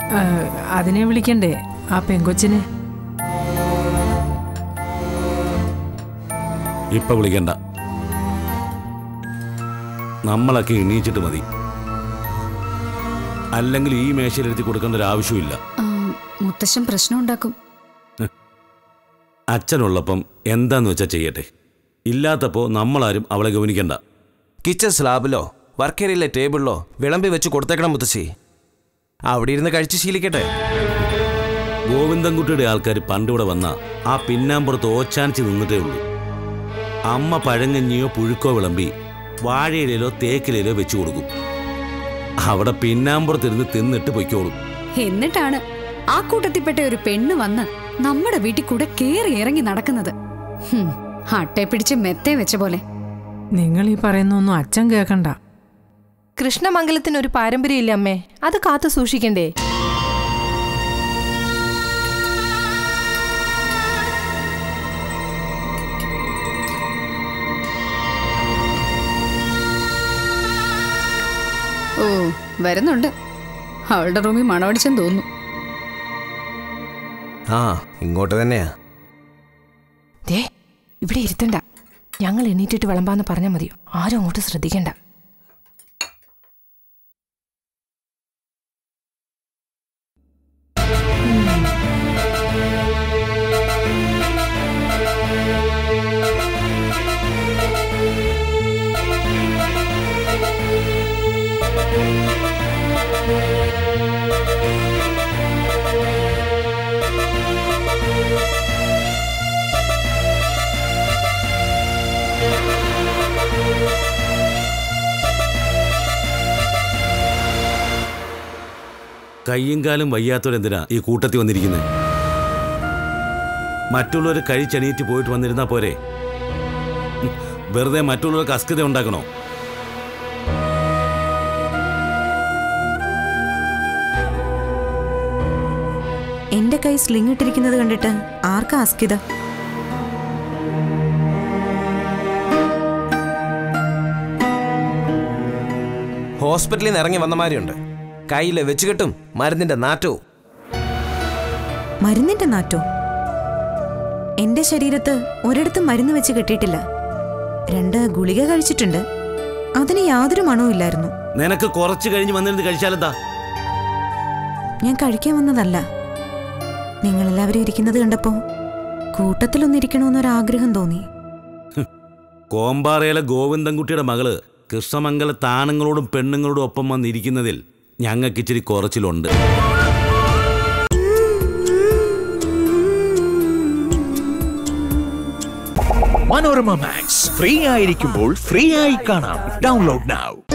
ആ, അതിനെ വിളിക്കണ്ടേ ആ പെങ്കൊച്ചിനെ ഇപ്പൊ വിളിക്കണ്ട നമ്മളൊക്കെ എണീച്ചിട്ട് മതി അല്ലെങ്കിൽ ഈ മേശയിലെടുത്തി കൊടുക്കേണ്ട ഒരു ആവശ്യമില്ല ആ, മുത്തശ്ശൻ പ്രശ്നം ഉണ്ടാക്കും അച്ഛനുള്ളപ്പം എന്താന്ന് വെച്ചാൽ ചെയ്യട്ടെ ഇല്ലാത്തപ്പോൾ നമ്മളാരും അവളെ ഗവനിക്കണ്ട കിച്ചൺ സ്ലാബിലോ വർക്കേരിയിലെ ടേബിളിലോ വിളമ്പി വെച്ച് കൊടുത്തേക്കണം മുത്തശ്ശി അവിടെ ഇരുന്ന് കഴിച്ച് ശീലിക്കട്ടെ ഗോവിന്ദൻകുട്ടിയുടെ ആൾക്കാർ പണ്ടിവിടെ വന്ന ആ പിന്നാമ്പുറത്ത് ഓച്ചാനിച്ച് നിന്നിട്ടേ ഉള്ളൂ അമ്മ പഴങ്ങഞ്ഞിയോ പുഴുക്കോ വിളമ്പി വാഴയിലോ തേക്കിലോ വെച്ചു കൊടുക്കും അവിടെ പിന്നാമ്പുറത്തിരുന്ന് തിന്നിട്ട് പൊയ്ക്കോളും എന്നിട്ടാണ് ആ കൂട്ടത്തിൽപ്പെട്ട ഒരു പെണ്ണ് വന്ന് നമ്മുടെ വീട്ടിൽ കൂടെ കേറി ഇറങ്ങി നടക്കുന്നത് ഹും, അട്ടെ പിടിച്ച് മെത്തേ വെച്ച പോലെ നിങ്ങൾ ഈ പറയുന്നൊന്നും അച്ഛൻ കേൾക്കണ്ട കൃഷ്ണമംഗലത്തിന് ഒരു പാരമ്പര്യമില്ല അമ്മേ അത് കാത്തു സൂക്ഷിക്കണ്ടേ ഓ വരുന്നുണ്ട് അവളുടെ റൂമിൽ മണമടിച്ചെന്ന് തോന്നുന്നു ആ ഇങ്ങോട്ട് തന്നെയാ ദേ ഇവിടെ ഇരുത്തണ്ട ഞങ്ങൾ എണീറ്റിട്ട് വിളമ്പാന്ന് പറഞ്ഞാൽ മതിയോ ആരും അങ്ങോട്ട് ശ്രദ്ധിക്കണ്ട കയ്യും കാലും വയ്യാത്തവരെന്തിനാ ഈ കൂട്ടത്തിൽ വന്നിരിക്കുന്നത് മറ്റുള്ളവർ കഴിച്ചെണീറ്റ് പോയിട്ട് വന്നിരുന്നാ പോരെ ഉം, വെറുതെ മറ്റുള്ളവർക്ക് അസ്കത ഉണ്ടാക്കണോ എന്റെ കൈ സ്ലിംഗ് ഇട്ടിരിക്കുന്നത് കണ്ടിട്ട് ആർക്കാ അസ്കിത ഹോസ്പിറ്റലിൽ നിന്ന് ഇറങ്ങി വന്നമാരിയുണ്ട് കയ്യിലെ വെച്ചുകെട്ടും മരുന്നിന്റെ നാറ്റവും മരുന്നിന്റെ നാറ്റോ എന്റെ ശരീരത്ത് ഒരിടത്തും മരുന്ന് വെച്ച് കെട്ടിയിട്ടില്ല രണ്ട് ഗുളിക കഴിച്ചിട്ടുണ്ട് അതിന് യാതൊരു മണവും ഇല്ലായിരുന്നു നിനക്ക് കുറച്ച് കഴിഞ്ഞ് വന്നിരുന്ന് കഴിച്ചാലെന്താ ഞാൻ കഴിക്കാൻ വന്നതല്ല നിങ്ങളെല്ലാവരും ഇരിക്കുന്നത് കണ്ടപ്പോ കൂട്ടത്തിലൊന്നിരിക്കണമെന്നൊരാഗ്രഹം തോന്നി കോമ്പാറയിലെ ഗോവിന്ദൻകുട്ടിയുടെ മകള് കൃഷ്ണമംഗല താണങ്ങളോടും പെണ്ണുങ്ങളോടും ഒപ്പം വന്നിരിക്കുന്നതിൽ ഞങ്ങൾക്ക് ഇച്ചിരി കുറച്ചിലുണ്ട് മനോരമ മാക്സ് ഫ്രീ ആയിരിക്കുമ്പോൾ ഫ്രീ ആയി കാണാം ഡൗൺലോഡ് now